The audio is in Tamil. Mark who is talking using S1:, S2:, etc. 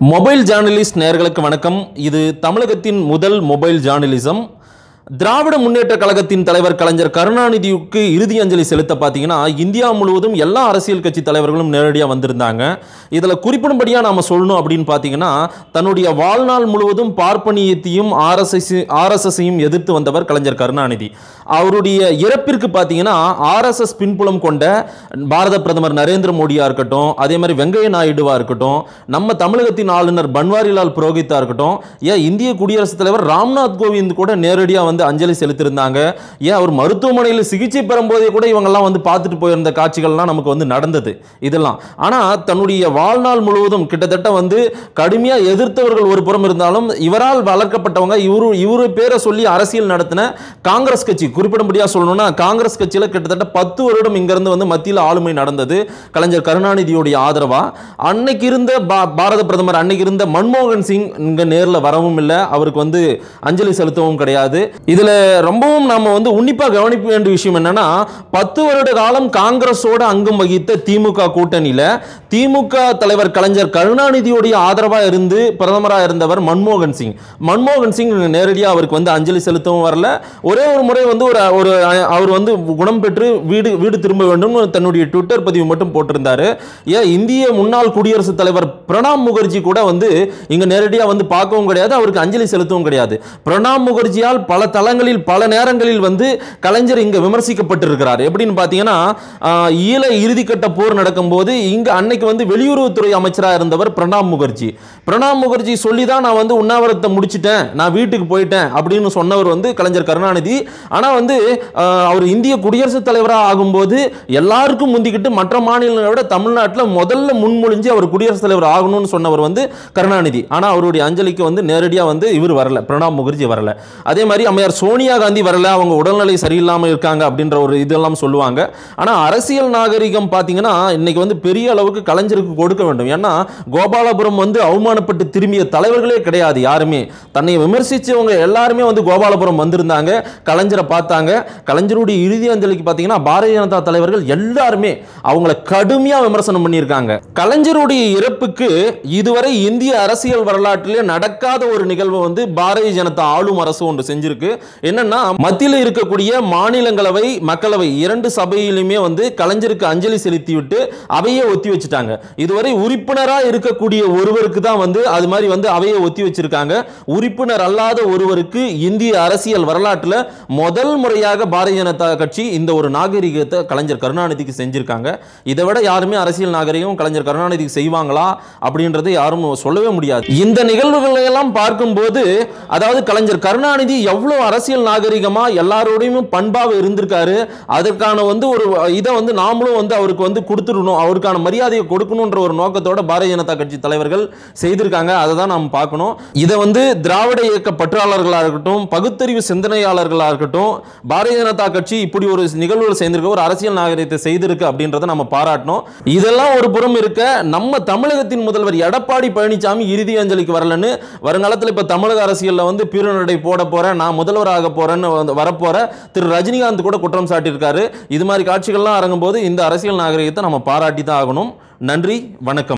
S1: மொபைல் ஜேர்னலிஸ்ட் நேயர்களுக்கு வணக்கம் இது தமிழகத்தின் முதல் மொபைல் ஜேர்னலிசம் திராவிட முன்னேற்ற கழகத்தின் தலைவர் கலைஞர் கருணாநிதிக்கு இறுதி அஞ்சலி செலுத்த பார்த்தீங்கன்னா இந்தியா முழுவதும் எல்லா அரசியல் கட்சி தலைவர்களும் நேரடியாக வந்திருந்தாங்க இதில் குறிப்பிடும்படியாக நாம் சொல்லணும் அப்படின்னு பார்த்தீங்கன்னா தன்னுடைய வாழ்நாள் முழுவதும் பார்ப்பனியத்தையும் ஆர்எஸ்எஸ் ஆர்எஸ்எஸ்ஸையும் எதிர்த்து வந்தவர் கலைஞர் கருணாநிதி அவருடைய இறப்பிற்கு பார்த்தீங்கன்னா ஆர்எஸ்எஸ் பின்புலம் கொண்ட பாரத பிரதமர் நரேந்திர மோடியாக இருக்கட்டும் அதே மாதிரி வெங்கைய நாயுடுவாக இருக்கட்டும் நம்ம தமிழகத்தின் ஆளுநர் பன்வாரிலால் புரோஹித்தா இருக்கட்டும் ஏன் இந்திய குடியரசுத் தலைவர் ராம்நாத் கோவிந்த் கூட நேரடியாக வந்து அஞ்சலி செலுத்தியிருந்தாங்க ஏன் அவர் மருத்துவமனையில் சிகிச்சை பெறும்போதே கூட இவங்கெல்லாம் வந்து பார்த்துட்டு போயிருந்த காட்சிகள்லாம் நமக்கு வந்து நடந்தது இதெல்லாம் ஆனால் தன்னுடைய வாழ்நாள் முழுவதும் கிட்டத்தட்ட வந்து கடுமையாக எதிர்த்தவர்கள் ஒரு புறம் இருந்தாலும் இவரால் வளர்க்கப்பட்டவங்க இவரு இவரு பேரை சொல்லி அரசியல் நடத்தின காங்கிரஸ் கட்சி குறிப்பிடும்படியாக சொல்லணும்னா காங்கிரஸ் கட்சியில் கிட்டத்தட்ட பத்து வருடம் இங்கிருந்து வந்து மத்தியில் ஆளுமை நடந்தது கலைஞர் கருணாநிதியுடைய ஆதரவா அன்னைக்கு இருந்த பா- பாரத பிரதமர் அன்னைக்கு இருந்த மன்மோகன் சிங் இங்க நேரில் வரவும் இல்லை அவருக்கு வந்து அஞ்சலி செலுத்தவும் கிடையாது இதுல ரொம்பவும் நாம வந்து உன்னிப்பா கவனிக்க வேண்டிய விஷயம் என்னன்னா பத்து வருட காலம் காங்கிரஸோட அங்கம் வகித்த திமுக கூட்டணியில திமுக தலைவர் கலைஞர் கருணாநிதியுடைய ஆதரவா இருந்து பிரதமரா இருந்தவர் மன்மோகன் சிங் மன்மோகன் சிங் நேரடியாக அவருக்கு வந்து அஞ்சலி செலுத்தவும் வரல ஒரே ஒரு முறை வந்து ஒரு ஒரு அவர் வந்து குணம் பெற்று வீடு வீடு திரும்ப வேண்டும் தன்னுடைய ட்விட்டர் பதிவு மட்டும் போட்டிருந்தாரு ஏன் இந்திய முன்னாள் குடியரசுத் தலைவர் பிரணாப் முகர்ஜி கூட வந்து இங்க நேரடியாக வந்து பார்க்கவும் கிடையாது அவருக்கு அஞ்சலி செலுத்தவும் கிடையாது பிரணாப் முகர்ஜியால் பல தளங்களில் பல நேரங்களில் வந்து கலைஞர் இங்க விமர்சிக்கப்பட்டிருக்கிறார் எப்படின்னு பார்த்தீங்கன்னா ஆஹ், ஈழ இறுதிக்கட்ட போர் நடக்கும்போது இங்க அன்னைக்கு வந்து வெளியுறவுத்துறை அமைச்சராக இருந்தவர் பிரணாப் முகர்ஜி பிரணாப் முகர்ஜி சொல்லி தான் நான் வந்து உண்ணாவிரத்தை முடிச்சிட்டேன் நான் வீட்டுக்கு போயிட்டேன் அப்படின்னு சொன்னவர் வந்து கலைஞர் கருணாநிதி ஆனால் வந்து ஆஹ், அவர் இந்திய குடியரசுத் தலைவராக ஆகும்போது எல்லாருக்கும் முந்திக்கிட்டு மற்ற மாநிலங்களை விட தமிழ்நாட்டில் முதல்ல முன்மொழிஞ்சு அவர் குடியரசுத் தலைவர் ஆகணும்னு சொன்னவர் வந்து கருணாநிதி ஆனால் அவருடைய அஞ்சலிக்கு வந்து நேரடியாக வந்து இவர் வரல பிரணாப் முகர்ஜி வரல அதே மாதிரி அம்மையார் சோனியா காந்தி வரல அவங்க உடல்நிலை சரியில்லாமல் இருக்காங்க அப்படின்ற ஒரு இதெல்லாம் சொல்லுவாங்க ஆனால் அரசியல் நாகரிகம் பார்த்தீங்கன்னா இன்னைக்கு வந்து பெரிய அளவுக்கு கலைஞருக்கு கொடுக்க வேண்டும் ஏன்னா கோபாலபுரம் வந்து அவமானப்பட்டு திரும்பிய தலைவர்களே கிடையாது யாருமே தன்னை விமர்சிச்சவங்க எல்லாருமே வந்து கோபாலபுரம் வந்திருந்தாங்க கலைஞரை பார்த்தாங்க கலைஞருடைய இறுதி அஞ்சலிக்கு பார்த்தீங்கன்னா பாரதிய ஜனதா தலைவர்கள் எல்லாருமே அவங்கள கடுமையாக விமர்சனம் பண்ணியிருக்காங்க கலைஞருடைய இறப்புக்கு இதுவரை இந்திய அரசியல் வரலாற்றிலே நடக்காத ஒரு நிகழ்வு வந்து பாரதிய ஜனதா ஆளும் அரசு ஒன்று செஞ்சிருக்கு என்னன்னா மத்தியில் இருக்கக்கூடிய மாநிலங்களவை மக்களவை இரண்டு சபையிலுமே வந்து கலைஞருக்கு அஞ்சலி செலுத்தி விட்டு அவையே ஒத்தி வச்சுட்டாங்க இதுவரை உறுப்பினரா இருக்கக்கூடிய ஒருவருக்கு தான் வந்து அது மாதிரி வந்து அவையை ஒத்தி வச்சிருக்காங்க உறுப்பினர் அல்லாத ஒருவருக்கு இந்திய அரசியல் வரலாற்றில் முதல் முறையாக பாரதிய ஜனதா கட்சி இந்த ஒரு நாகரிகத்தை கலைஞர் கருணாநிதிக்கு செஞ்சிருக்காங்க இதை விட யாருமே அரசியல் நாகரிகம் கலைஞர் கருணாநிதிக்கு செய்வாங்களா அப்படின்றதை யாரும் சொல்லவே முடியாது இந்த நிகழ்வுகளை எல்லாம் பார்க்கும்போது அதாவது கலைஞர் கருணாநிதி எவ்வளவு அரசியல் நாகரிகமா எல்லாரோடையும் பண்பாக இருந்திருக்காரு அதற்கான வந்து ஒரு இதை வந்து நாமளும் வந்து அவருக்கு வந்து கொடுத்துடணும் அவருக்கான மரியாதையை கொடுக்கணுன்ற ஒரு நோக்கத்தோட பாரதிய ஜனதா கட்சி தலைவர்கள் செய்திருக்காங்க அதை தான் நாம் பார்க்கணும் இதை வந்து திராவிட இயக்க பற்றாளர்களாக இருக்கட்டும் பகுத்தறிவு சிந்தனையாளர்களாக இருக்கட்டும் பாரதிய ஜனதா கட்சி இப்படி ஒரு நிகழ்வுகள் செய்திருக்க ஒரு அரசியல் நாகரிகத்தை செய்திருக்கு அப்படின்றத நம்ம பாராட்டணும் இதெல்லாம் ஒரு புறம் இருக்க நம்ம தமிழகத்தின் முதல்வர் எடப்பாடி பழனிசாமி இறுதி அஞ்சலிக்கு வரலன்னு வருங்காலத்தில் இப்போ தமிழக அரசியலில் வந்து பீரநடை போட போறேன் நான் முதல்வராக போறேன்னு வந்து வரப்போற திரு ரஜினிகாந்த் கூட குற்றம் சாட்டியிருக்காரு இது மாதிரி காட்சிகள்லாம் அரங்கும்போது இந்த அரசியல் நாகரிகத்தை நம்ம பாராட்டி தான் ஆகணும் நன்றி வணக்கம்